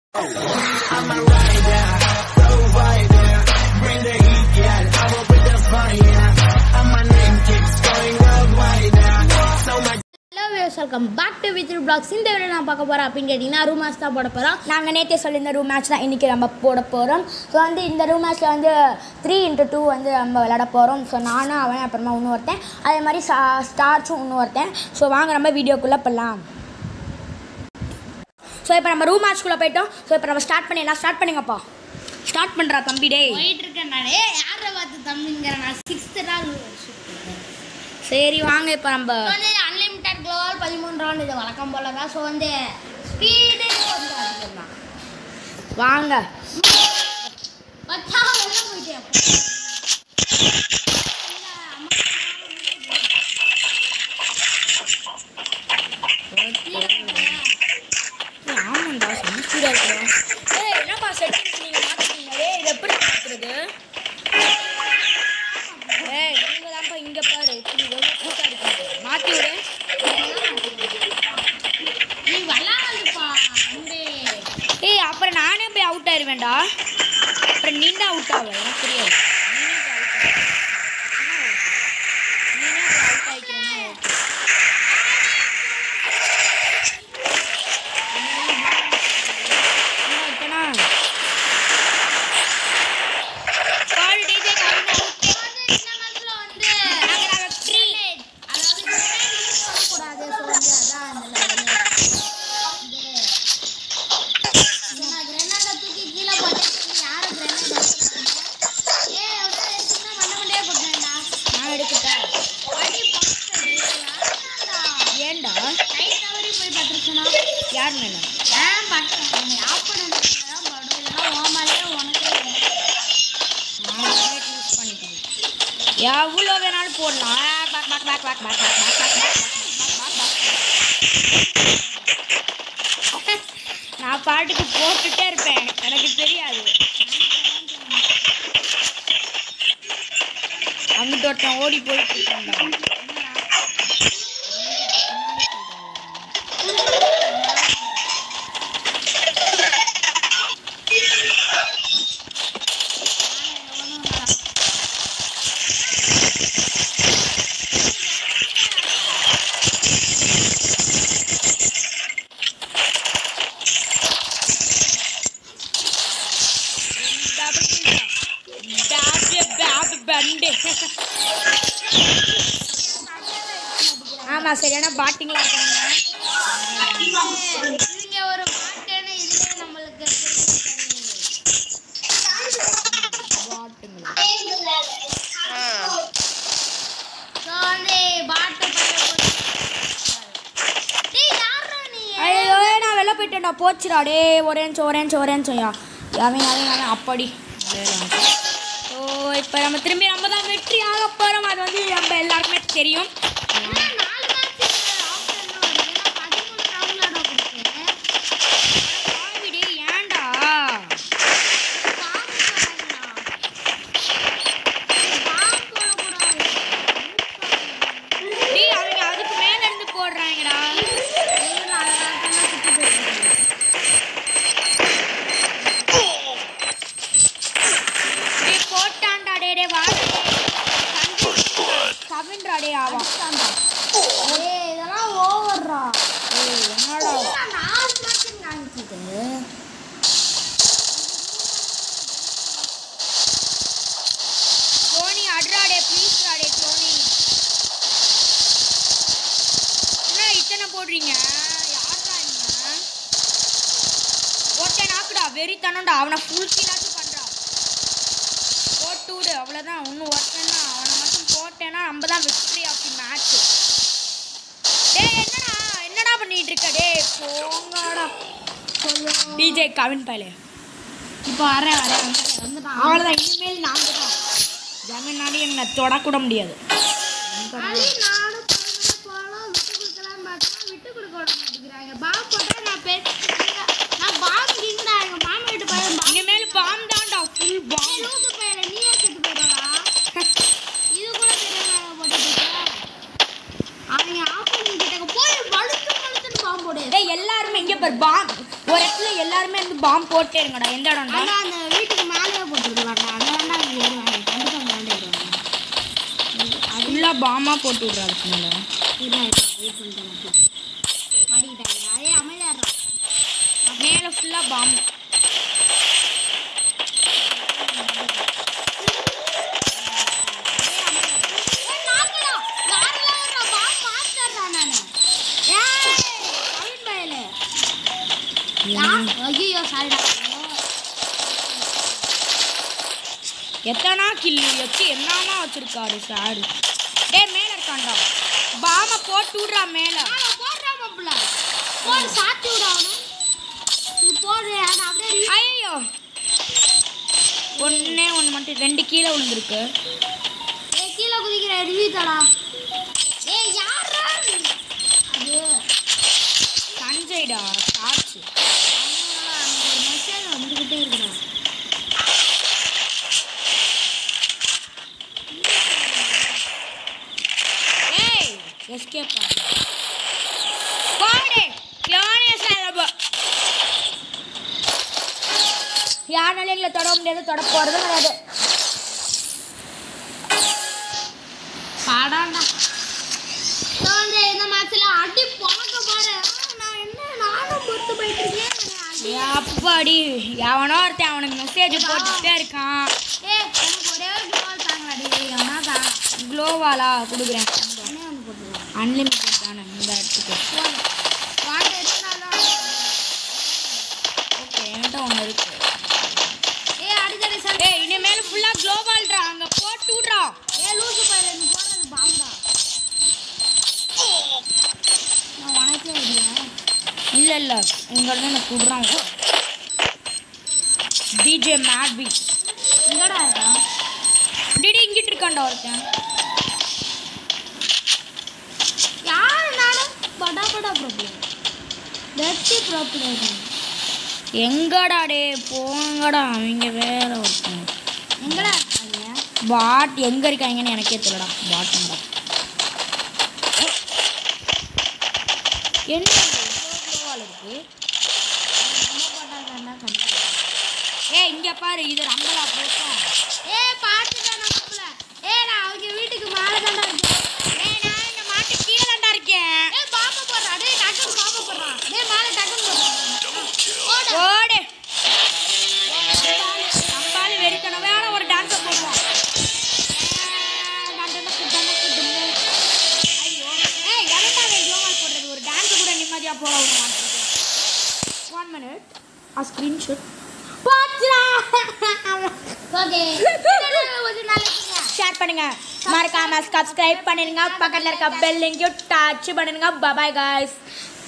I'm a rider, provider, bring the heat, yeah. I will bring the fire, and my name keeps going worldwide. yeah. So much. Hello views welcome back to with blogs இந்த video நான் பார்க்க போகிறேன் அப்படின்னு கேட்டிங்கன்னா room match தான் போட போகிறோம் நாங்கள் நேற்றே சொல்லியிருந்த ரூம் மேட்ச் தான் இன்றைக்கி நம்ம போட போகிறோம் ஸோ வந்து இந்த ரூம் மேட்ச்சில் வந்து த்ரீ இன்ட்டு டூ வந்து நம்ம விளையாட போகிறோம் ஸோ நானும் அவன் அப்புறமா இன்னும் ஒருத்தன் அதே மாதிரி ஸ்டா ஸ்டார்ச்சும் இன்னும் ஒருத்தன் ஸோ வாங்க நம்ம வீடியோக்குள்ளே போகலாம் ஸோ இப்போ நம்ம ரூம் மேட்ச்குள்ளே போயிட்டோம் ஸோ இப்போ நம்ம ஸ்டார்ட் பண்ணிடலாம் ஸ்டார்ட் பண்ணுங்கப்பா ஸ்டார்ட் பண்ணுறா தம்பி டேய் போயிட்டு இருக்கேன் நான் ஏ யாரை பார்த்து தம்பிங்கிறேன் நான் சிக்ஸ்த்து நாள் சரி வாங்க இப்போ நம்ம வந்து அன்லிமிட்டட் க்ளோவால் பதிமூணு ரவுண்ட் இது வழக்கம் போல தான் ஸோ வந்து ஸ்பீடு வந்து அதிகம் தான் வாங்க பச்சா வெளில போயிட்டேன் ஏய், ஆமாண்டா செம்ம ஸ்பீடாக இருக்கிறோம் ஏய் என்னப்பா செட்டிங்ஸ் நீங்கள் மாற்றிட்டீங்க ஏய் இது எப்படி மாற்றுறது ஏய் நீங்கள் தான்ப்பா இங்கே பாரு இப்படி எவ்வளோ கூட்டா இருக்கு மாற்றி விடு நீ விளாடுப்பா வந்து ஏய் அப்புறம் நானே போய் அவுட் ஆயிடுவேன்டா அப்புறம் நீ தான் அவுட் ஆகும் எனக்கு தெரியாது நீனே போய் அவுட் ஆகிக்கிறேன்னா ஓகே என்ன இருக்கனா கால் டிஜே கவின் அவுட் வந்து இந்த மேட்ச்ல வந்து நாங்க நாங்க த்ரீ அதாவது grenade use பண்ணக்கூடாது ஸோ வந்து அதான் அந்த நான் கிரனேடை தூக்கி கீழே போட்டேன் யாரும் கிரனேட் ஏ அப்படியே சின்ன மண்ண மண்டையே போட்டேன்டா நான் எடுத்துட்டேன் அடி பக்கத்து யாருடா ஏன்டா கை தவறி போய் பட்டுருச்சுனா யார் மேலே ஏன் பட்டு ஆப்பனண்ட் தான் படும் இல்லைன்னா ஓமாலே உனக்கே வரும். நான் யூஸ் பண்ணிக்கிறேன் எவ்வளோ வேணாலும் போடலாம் பேக் பேக் பேக் பேக் பேக் பேக் பேக் பேக் நான் பாட்டுக்கு போட்டுட்டே இருப்பேன் எனக்கு தெரியாது அங்கிட்ட ஒருத்தன் ஓடி போயிட்டு இருக்கான்டா. பேப் பேப் பண்டு ஆமா சரியான பாட்டிங்களா இருக்காங்க இவங்க ஒரு மாட்டேன்னு இதுலயே நம்மளுக்கு பாட்டுங்களா ஸோ வந்து பாட்டு பையன் போட்டு டேய் யாரா நீ ஐயோ நான் வெளில போயிட்டேன்டா போச்சுடா டே ஒரே நிமிஷம் ஒரே நிமிஷம் ஒரே நிமிஷம் யா அவன் அவன் அவன் அப்படி ஓ இப்போ நம்ம திரும்பி நம்ம தான் வெற்றி ஆக போகிறோம் அது வந்து நம்ம எல்லாருக்குமே தெரியும் என்ன நாலு மேட்ச் ஆப்ஷன் வருது நான் பதிமூணு ரவுண்ட் ஆட கொடுத்தேன் பாவிடி ஏன்டா பாம்பு பாம்பு போடக்கூடாது டே அவங்க அதுக்கு மேல இருந்து போடுறாங்கடா டே போட்டான்டா டே டே வா கவின்டா டே ஆவா ஏய் இதெல்லாம் ஓவர்ரா ஏய் என்னடா நாலு மேட்ச் காமிச்சிட்டு சோனி அட்ரா டே ப்ளீஸ் டே சோனி என்ன இத்தனை போடுறீங்க யார்டா நீங்க ஒருத்தன் நாக்குடா வெறித்தனம்டா அவனை ஃபுல் கீழாச்சும் பண்றா போட்டு விடு அவ்வளோதான் இன்னும் ஒருத்தன் தான் அவனை மட்டும் போட்டேன்னா நம்ம தான் விக்டரி ஆஃப் தி மேட்ச் டேய் என்னடா என்னடா பண்ணிட்டு இருக்க டேய் போங்கடா டிஜே கவின் பயலே இப்போ வரேன் வரேன் வந்துட்டேன், வந்துட்டான் அவ்வளோதான் இனிமேல் நான் தான் ஜமீனாடி என்னை தொடக்கூட முடியாது அது நானும் போகலாம், போகலாம், விட்டு கொடுக்கலாம்னு பார்த்தா விட்டு கொடுக்க விட மாட்டேங்கிறாங்க. பாம் போட்டா நான் பே- இங்க- நான் பாம் கிங்குடா, எங்க மாமா வீட்டு பையன் பாம். இனிமேல் பாம் தான்டா ஃபுல் ஏய், பாம் லூசு பையலே, நீயே செத்து போயிடுவாடா. இது கூட தெரியாம போட்டுட்டு இருக்க. அவங்க ஆப்போசிட் கிட்ட போய் வழுத்து வழுத்துன்னு பாம்பு போடு டேய் எல்லாருமே இங்கே பாரு பாம் ஒரு இடத்துல எல்லாருமே வந்து பாம்பு போட்டே இருங்கடா எந்த இடம்டா ஆனா அந்த வீட்டுக்கு மேலேயே போட்டுருக்கலாம்டா அங்கே வேணா இங்கே வருவாங்க கண்டிப்பாக மேலே வருவாங்க ஃபுல்லாக பாமா போட்டு விட்றா அதுக்கு மேலே இதான் வெயிட் பண்ணிட்டு மாட்டிக்கிட்டாங்க அதே அமைதியாடுறான் மேலே ஃபுல்லாக பாம்பு ஐயோ சாரிடா எத்தனா கில்லு வச்சு என்னமா வச்சிருக்காரு சாரு டேய் மேலே இருக்கான்டா பாமை போட்டு விட்றா மேலே போடுறா மாப்பிள்ள போடு சாத்தி விடு அவனை நீ போடு அதை அப்படியே re- ஐயோ ஒன்னே ஒன்று மட்டும் ரெண்டு கீழே விழுந்திருக்கு ஏய் கீழே குதிக்கிற ரிவ்யூ தடா ஏய் யாரா நீ? அது சஞ்சய்டா சாச்சு அங்க ஒரு மெசேஜ் வந்துகிட்டே இருக்குடா ஏய் எஸ்கேப் போடு க்ளோனே செலவு யாருனாலும் எங்களை தொட முடியாது தொட போகிறதும் கிடையாது பாடாண்டா தோன்றே இந்த மேட்ச்ல அடி பழக்க பாரு ஆ, நான் என்ன நானும் பொறுத்து போயிட்டு இருக்கேன் அடி. அப்பாடி எவனோ ஒருத்தன் அவனுக்கு மெசேஜ் போட்டுட்டே இருக்கான் ஏய் எனக்கு ஒரே ஒரு கோல் தாங்க அடி எவனா தான் க்ளோவாலா கொடுக்குறேன் என்ன வந்து போட்டுருவான் அன்லிமிட்டட் தானே இந்த இடத்துக்கு வாங்க எடுத்தாலும் ஓகே என்கிட்ட ஒன்று இருக்கு ஏய் அடிதடி சண்டை ஏய் இனிமேல் ஃபுல்லாக க்ளோவால்டா அங்கே போட்டு விட்றா ஏய் லூசு பையல நீ போடுறது பாம்புடா நான் உனக்கே அடிக்கிறேன் இல்லை இல்லை இங்கேருந்து எனக்கு விட்றான் டிஜே மேட்பி எங்கடா இருக்கா டிடி இங்கிட்டு இருக்கான்டா ஒருத்தன் யாரு நானும் படா படா ப்ராப்ளம் வெற்றி ப்ராப்ளம் எங்கடா டே போங்கடா அவங்க வேற ஒருத்தன் எங்கடா இருக்காங்க பாட் எங்க இருக்காங்கன்னு எனக்கே தெரியலடா பாட்டுங்கடா என்ன இவ்வளோ இருக்கு ஏ இங்க பாரு இது ரம்பலா போட்டோம் ஏய் பாத்துடா நம்மள ஏய் நான் அவங்க வீட்டுக்கு மேல தான்டா இருக்கேன் ஏய் நான் இந்த மாட்டு கீழே தான்டா இருக்கேன் ஏய் பாப்பா போடுறா டேய் டக்குனு பாப்பா போடுறா டேய் மேல டக்குனு போடுறா ஓடு ஓடு நம்பாலு வெறித்தனம் வேற ஒரு டான்ஸை போடுவோம் ஐயோ ஏய் இரண்டாவது யோகா போடுறது ஒரு டான்ஸ் கூட நிம்மதியா போட விட மாட்டேங்குது ஒன் மினிட் ஆ ஸ்க்ரீன்ஷாட் பாத்துடா ஓகே ஒரு நாளைக்கு ஷேர் பண்ணுங்க மறக்காம சப்ஸ்கிரைப் பண்ணிருங்க பக்கத்துல இருக்க பெல் லிங்கையும் டச் பண்ணிருங்க பபாய் காய்ஸ்